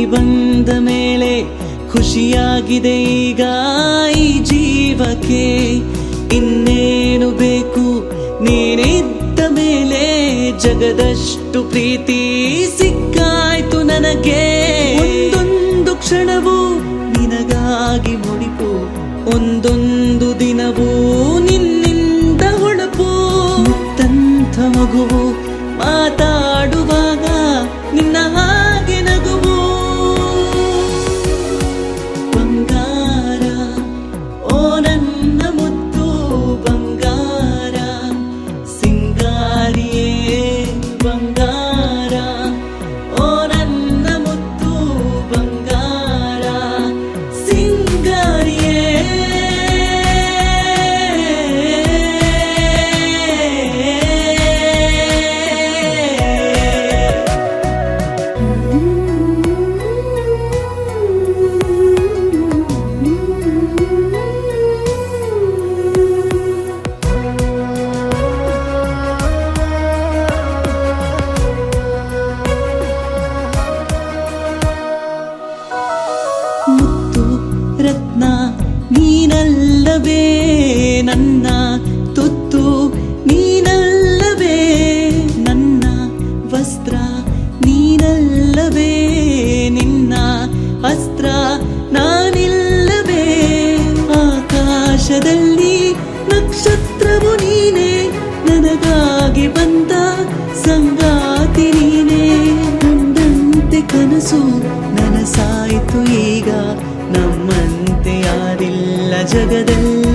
ಬಂದ ಮೇಲೆ ಖುಷಿಯಾಗಿದೆ ಈಗ ಈ ಜೀವಕ್ಕೆ ಇನ್ನೇನು ಬೇಕು ನೀನಿದ್ದ ಮೇಲೆ ಜಗದಷ್ಟು ಪ್ರೀತಿ ಸಿಕ್ಕಾಯ್ತು ನನಗೆ ಒಂದೊಂದು ಕ್ಷಣವೂ ನಿನಗಾಗಿ ಮುಡಿಪು ಒಂದೊಂದು ದಿನವೂ ನಿನ್ನಿಂದ ಹೊಳಪು ಮುತ್ತಂಥ ಮಗುವು ಮಾತಾಡುವಾಗ ನಿನ್ನ ಹಾಗೆ ನಗುವು ಬಂಗಾರ ಓ ನನ್ನ ಮುತ್ತು ಬಂಗಾರ ಸಿಂಗಾರಿಯೇ ಬಂಗಾರ ಓ ನನ್ನ ಮುತ್ತು ಬಂಗಾರ ಸಿಂಗಾರಿಯೇ ಮುತ್ತು ರತ್ನ ನೀನಲ್ಲವೇ ನನ್ನ ತುತ್ತು ನೀನಲ್ಲವೇ ನನ್ನ ವಸ್ತ್ರ ನೀನಲ್ಲವೇ ನಿನ್ನ ಅಸ್ತ್ರ ನಾನಿಲ್ಲವೇ ಆಕಾಶದಲ್ಲಿ ನಕ್ಷತ್ರವು ನೀನೇ ನನಗಾಗಿ ಬಂದ ಸಂಗಾತಿ ನೀನೇ ಕಂಡಂತೆ ಕನಸು ನನಸಾಯ್ತು ಈಗ ನಮ್ಮಂತೆ ಯಾರಿಲ್ಲ ಜಗದಲ್ಲಿ